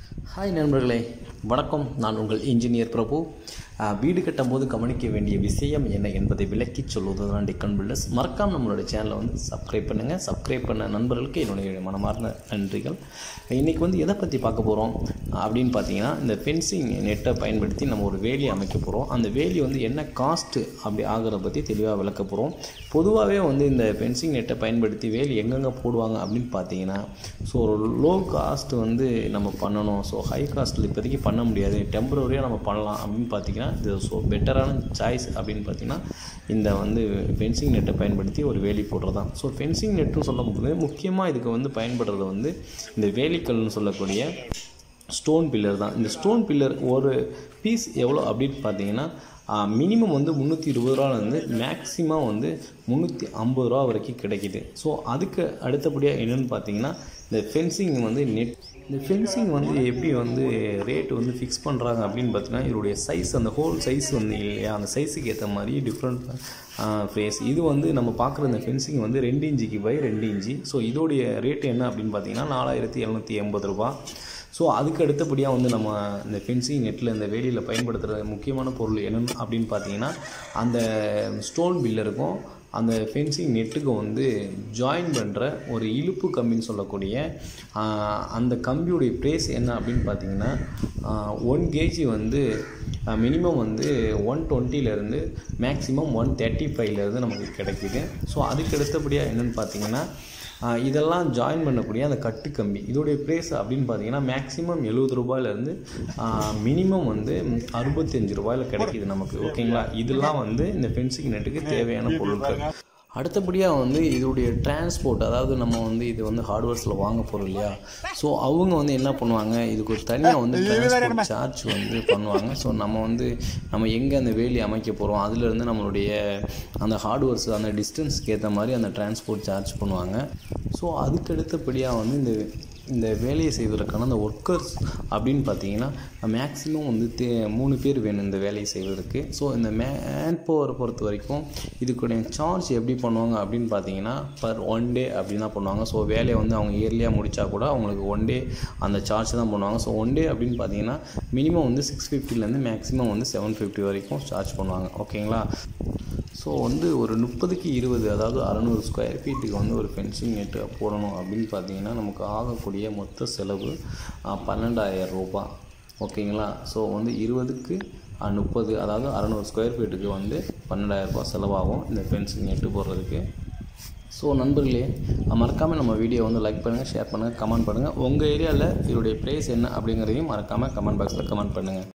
hi நண்பர்களே வணக்கம் நான் உங்கள் இன்ஜினியர் பிரபு ஆஹ், வீடு கட்டும் போது கவனிக்க வேண்டிய விஷயம் என்ன என்பதை விளக்கி சொல்வது தான் டிக்கன் பில்டர்ஸ் மறக்காம நம்மளோட சேனலை வந்து சப்ஸ்கிரைப் பண்ணுங்கள் சப்ஸ்கிரைப் பண்ண நண்பர்களுக்கு என்னுடைய மனமார்ந்த நன்றிகள் இன்றைக்கி வந்து எதை பற்றி பார்க்க போகிறோம் அப்படின்னு பார்த்தீங்கன்னா இந்த ஃபென்சிங் நெட்டை பயன்படுத்தி நம்ம ஒரு வேலி அமைக்க போகிறோம் அந்த வேலி வந்து என்ன காஸ்ட்டு அப்படி ஆகிறத பற்றி தெளிவாக விளக்க போகிறோம் பொதுவாகவே வந்து இந்த ஃபென்சிங் நெட்டை பயன்படுத்தி வேலி எங்கெங்கே போடுவாங்க அப்படின்னு பார்த்தீங்கன்னா ஸோ ஒரு லோ காஸ்ட் வந்து நம்ம பண்ணணும் ஸோ ஹை காஸ்ட்டில் இப்போதைக்கு பண்ண முடியாது டெம்பரரியாக நம்ம பண்ணலாம் அப்படின்னு பார்த்தீங்கன்னா இது ஸோ பெட்டரான சாய்ஸ் அப்படின்னு பார்த்தீங்கன்னா இந்த வந்து ஃபென்சிங் நெட்டை பயன்படுத்தி ஒரு வேலி போடுறது தான் ஸோ ஃபென்சிங் நெட்டுன்னு சொல்லும்போது முக்கியமாக இதுக்கு வந்து பயன்படுறது வந்து இந்த வேலிக்கல்னு சொல்லக்கூடிய ஸ்டோன் பில்லர் தான் இந்த ஸ்டோன் பில்லர் ஒரு பீஸ் எவ்வளோ அப்படின்னு பார்த்தீங்கன்னா மினிமம் வந்து முந்நூற்றி இருபது ரூபாலேருந்து மேக்ஸிமம் வந்து முந்நூற்றி ஐம்பது ரூபா வரைக்கும் கிடைக்கிது ஸோ அதுக்கு அடுத்தபடியாக என்னென்னு பார்த்தீங்கன்னா இந்த ஃபென்சிங் வந்து நெட் இந்த ஃபென்சிங் வந்து எப்படி வந்து ரேட் வந்து ஃபிக்ஸ் பண்ணுறாங்க அப்படின்னு பார்த்தீங்கன்னா இதோடைய சைஸ் அந்த ஹோல் சைஸ் வந்து இல்லையா அந்த சைஸுக்கு ஏற்ற மாதிரி டிஃப்ரெண்ட் ஃபேஸ் இது வந்து நம்ம பார்க்குற இந்த ஃபென்சிங் வந்து ரெண்டு இன்ச்சுக்கு பை ரெண்டு இன்ச்சு ஸோ இதோடைய ரேட் என்ன அப்படின்னு பார்த்தீங்கன்னா நாலாயிரத்தி எழுநூற்றி எண்பது ரூபா ஸோ அதுக்கு அடுத்தபடியாக வந்து நம்ம இந்த ஃபென்சிங் நெட்டில் இந்த வேலியில் பயன்படுத்துகிற முக்கியமான பொருள் என்னென்னு அப்படின்னு பார்த்தீங்கன்னா அந்த ஸ்டோன் பில்லருக்கும் அந்த ஃபென்சிங் நெட்டுக்கு வந்து ஜாயின் பண்ணுற ஒரு இழுப்பு கம்பின்னு சொல்லக்கூடிய ஆஹ், அந்த கம்பியுடைய ப்ரைஸ் என்ன அப்படின்னு பார்த்தீங்கன்னா ஒன் கேஜி வந்து மினிமம் வந்து ஒன் டுவெண்ட்டிலேருந்து மேக்ஸிமம் ஒன் தேர்ட்டி ஃபைவ்லேருந்து நமக்கு கிடைக்குது ஸோ அதுக்கு அடுத்தபடியாக என்னென்னு பார்த்தீங்கன்னா ஆஹ் இதெல்லாம் ஜாயின் பண்ணக்கூடிய அந்த கட்டு கம்பி இதோடைய ப்ரைஸ் அப்படின்னு பார்த்தீங்கன்னா மேக்ஸிமம் எழுபது ரூபாயிலேருந்து மினிமம் வந்து அறுபத்தஞ்சு ரூபாயில் கிடைக்கிது நமக்கு ஓகேங்களா இதெல்லாம் வந்து இந்த ஃபென்சிங் நெட்டுக்கு தேவையான பொருட்கள் அடுத்தபடியாக வந்து இதோடைய டிரான்ஸ்போர்ட் அதாவது நம்ம வந்து இது வந்து ஹார்ட்வேர்ஸில் வாங்க போகிறோம் இல்லையா ஸோ அவங்க வந்து என்ன பண்ணுவாங்க இதுக்கு ஒரு தனியாக வந்து டிரான்ஸ்போர்ட் சார்ஜ் வந்து பண்ணுவாங்க ஸோ நம்ம வந்து நம்ம எங்கே அந்த வேலி அமைக்க போகிறோம் அதுலேருந்து நம்மளுடைய அந்த ஹார்ட்வேர்ஸ் அந்த டிஸ்டன்ஸ்க்கு ஏற்ற மாதிரி அந்த டிரான்ஸ்போர்ட் சார்ஜ் பண்ணுவாங்க ஸோ அதுக்கு அடுத்தபடியாக வந்து இந்த இந்த வேலையை செய்வதற்கான அந்த ஒர்க்கர்ஸ் அப்படின்னு பார்த்தீங்கன்னா மேக்ஸிமம் வந்து தே மூணு பேர் வேணும் இந்த வேலையை செய்வதற்கு ஸோ இந்த மேன் பவரை பொறுத்த வரைக்கும் இதுக்குடைய சார்ஜ் எப்படி பண்ணுவாங்க அப்படின்னு பார்த்தீங்கன்னா பர் ஒன் டே அப்படின்னு தான் பண்ணுவாங்க ஸோ வேலையை வந்து அவங்க இயர்லியாக முடித்தா கூட அவங்களுக்கு ஒன் டே அந்த சார்ஜ் தான் பண்ணுவாங்க ஸோ ஒன் டே அப்படின்னு பார்த்தீங்கன்னா மினிமம் வந்து சிக்ஸ் ஃபிஃப்டிலேருந்து மேக்ஸிமம் வந்து செவன் ஃபிஃப்டி வரைக்கும் சார்ஜ் பண்ணுவாங்க ஓகேங்களா ஸோ வந்து ஒரு முப்பதுக்கு இருபது அதாவது அறநூறு ஸ்கொயர் ஃபீட்டுக்கு வந்து ஒரு ஃபென்சிங் நெட்டு போடணும் அப்படின்னு பார்த்தீங்கன்னா நமக்கு ஆகக்கூடிய மொத்த செலவு பன்னெண்டாயிரம் ரூபாய் ஓகேங்களா ஸோ வந்து இருபதுக்கு முப்பது அதாவது அறநூறு ஸ்கொயர் ஃபீட்டுக்கு வந்து பன்னெண்டாயிரம் ரூபாய் செலவாகும் இந்த ஃபென்சிங் நெட்டு போடுறதுக்கு ஸோ நண்பர்களே மறக்காமல் நம்ம வீடியோ வந்து லைக் பண்ணுங்கள் ஷேர் பண்ணுங்கள் கமெண்ட் பண்ணுங்கள் உங்கள் ஏரியாவில் இதோடைய ப்ரைஸ் என்ன அப்படிங்கிறதையும் மறக்காமல் கமெண்ட் பாக்ஸில் கமெண்ட் பண்ணுங்கள்